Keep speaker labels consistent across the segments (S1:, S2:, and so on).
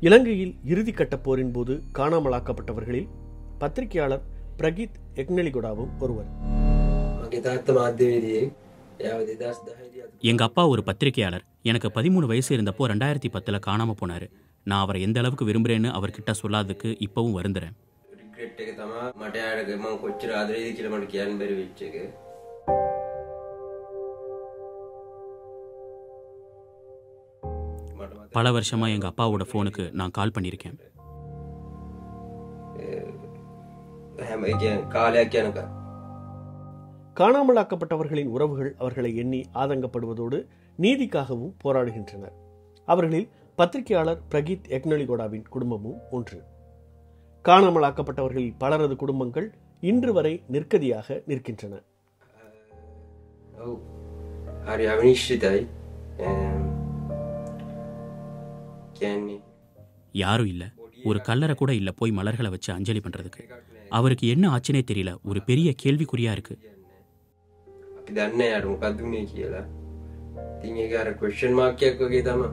S1: இலங்கையில் இறுதிக்கட்ட போரின் போது காணாமலாக்கப்பட்டவர்களில் பத்திரிகையாளர் பிரகீத் எக்னெலிகுடாவும் ஒருவர்
S2: මගේ තාත්ත මාධ්‍යවේදියේ එයාව දෙදස් දහහිදී අතු
S3: எங்க அப்பா ஒரு பத்திரிகையாளர் எனக்கு பதிமூணு வயசு இருந்தப்போ ரெண்டாயிரத்தி பத்துல காணாம போனாரு நான் அவரை எந்த அளவுக்கு விரும்புறேன்னு அவர்கிட்ட சொல்லாததுக்கு இப்பவும் வருந்துறேன்
S2: රිග්‍රෙට් එක තමා මට යාට මං කොච්චර ආදරේද කියලා මට කියන්න බැරි වෙච්ච එක මට මතක
S3: பல வருஷமா எங்க அப்பாவோட ஃபோனுக்கு நான் கால் பண்ணியிருக்கேன்
S2: හැම ඒ කියන්නේ කාලයක් යනකම්
S1: காணாமலாக்கப்பட்டவர்களின் உறவுகள் அவர்களை எண்ணி ஆதங்கப்படுவதோடு நீதிக்காகவும் போராடுகின்றனர் அவர்களில் பத்திரிகையாளர் பிரகீத் எக்னலிகோடாவின் குடும்பமும் ஒன்று காணாமலாக்கப்பட்டவர்களில் பலரது குடும்பங்கள் இன்று வரை நிற்கதியாக நிற்கின்றன
S2: ඔව් හරි අවිනිශ්චිතයි කියන්නේ
S3: யாரும் இல்ல ஒரு கல்லறை கூட இல்ல போய் மலர்களை வச்சு அஞ்சலி பண்றதுக்கு அவருக்கு என்ன ஆச்சுனே தெரியல ஒரு பெரிய கேள்விக்குறியா இருக்கு
S2: අපි දන්න යට මොකක්ද වුණේ කියලා ඉතින් ඒක අර ක්වෙස්චන් මාර්කයක් වගේ තමා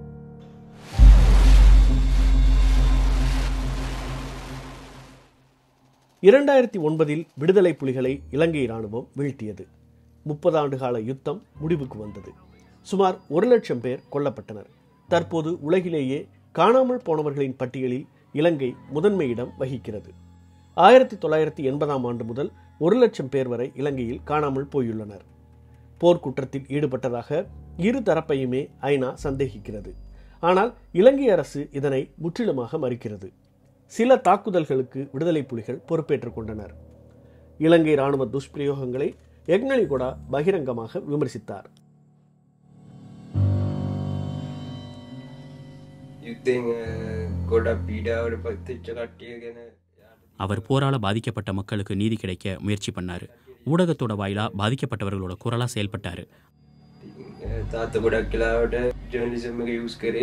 S1: இரண்டாயிரத்தி ஒன்பதில் விடுதலை புலிகளை இலங்கை இராணுவம் வீழ்த்தியது முப்பது ஆண்டு கால யுத்தம் முடிவுக்கு வந்தது சுமார் ஒரு லட்சம் பேர் கொல்லப்பட்டனர் தற்போது உலகிலேயே காணாமல் போனவர்களின் பட்டியலில் இலங்கை முதன்மையிடம் வகிக்கிறது ஆயிரத்தி தொள்ளாயிரத்தி எண்பதாம் ஆண்டு முதல் ஒரு லட்சம் பேர் வரை இலங்கையில் காணாமல் போயுள்ளனர் போர்க்குற்றத்தில் ஈடுபட்டதாக இரு தரப்பையுமே ஐநா சந்தேகிக்கிறது ஆனால் இலங்கை அரசு இதனை முற்றிலுமாக மறுக்கிறது சில தாக்குதல்களுக்கு விடுதலை புலிகள் பொறுப்பேற்றுக் கொண்டனர் இலங்கை ராணுவ துஷ்பிரயோகங்களை எக்னலிகொடா பகிரங்கமாக விமர்சித்தார்
S2: යුද්ධෙන් ගොඩක් පීඩාවට පත්තිච්ච කට්ටිය ගැන
S3: அவர் போரால பாதிக்கப்பட்ட மக்களுக்கு நீதி கிடைக்க முயற்சி பண்ணாரு ஊடகத்தோட வாயிலா பாதிக்கப்பட்டவர்களோட குரலா செயல்பட்டாரு
S2: තාත්ත ගොඩක් කලාවට ජර්නිසම එක යස් කරේ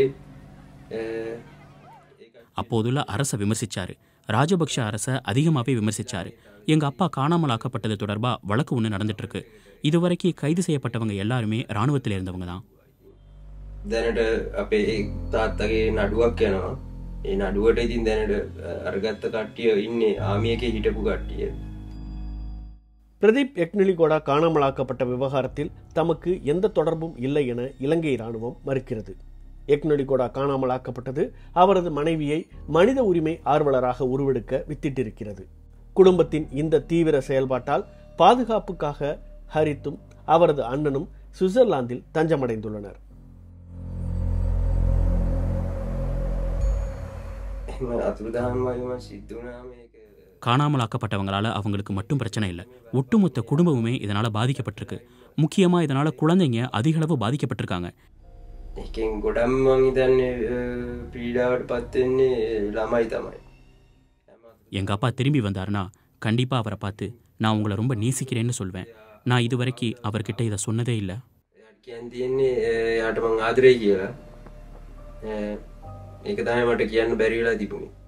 S3: அப்போதுள்ள அரசை விமர்சிச்சாரு ராஜபக்ஷ அரசை அதிகமாகவே விமர்சிச்சாரு எங்க அப்பா காணாமல் ஆக்கப்பட்டது தொடர்பா வழக்கு ஒன்று நடந்துட்டு இருக்கு இதுவரைக்கும் கைது செய்யப்பட்டவங்க எல்லாருமே ராணுவத்தில் இருந்தவங்க தான்
S2: දැනට අපේ ඒ තාත්තගේ නඩුවක් යනවා ඒ නඩුවට ඉතින් දැනට අරගත්ත කට්ටිය ඉන්නේ ආමියක හිටපු කට්ටිය
S1: பிரதீப் எக்னலிகோடா காணாமலாக்கப்பட்ட விவகாரத்தில் தமக்கு எந்த தொடர்பும் இல்லை என இலங்கை ராணுவம் மறுக்கிறது எக்னலிகோடா காணாமலாக்கப்பட்டது அவரது மனைவியை மனித உரிமை ஆர்வலராக உருவெடுக்க வித்திட்டிருக்கிறது குடும்பத்தின் இந்த தீவிர செயல்பாட்டால் பாதுகாப்புக்காக ஹரித்தும் அவரது அண்ணனும் சுவிட்சர்லாந்தில் தஞ்சமடைந்துள்ளனர்
S2: එම අතුරුදහන් වගේම සිද්ධුනා මේක
S3: காணாமல் ஆக்கப்பட்டவங்களால அவங்களுக்கு மட்டும் பிரச்சனை இல்லை ஒட்டுமொத்த குடும்பமுமே இதனால பாதிக்கப்பட்டிருக்கு முக்கியமா இதனால குழந்தைங்க அதிக அளவு பாதிக்கப்பட்டிருக்காங்க
S2: එකෙන් ගොඩම් මං හිතන්නේ පීඩාවට පත්වෙන්නේ ළමයි තමයි
S3: எங்க அப்பா திரும்பி வந்தாருன்னா கண்டிப்பா அவரை பார்த்து நான் உங்களை ரொம்ப நேசிக்கிறேன்னு சொல்வேன் நான் இதுவரைக்கும் அவர்கிட்ட இதை சொன்னதே இல்லை
S2: එයාට කියන් තියෙන්නේ යාට මං ආදරේ කියලා ඒක තමයි මට කියන්න බැරිවෙලා තිබුණේ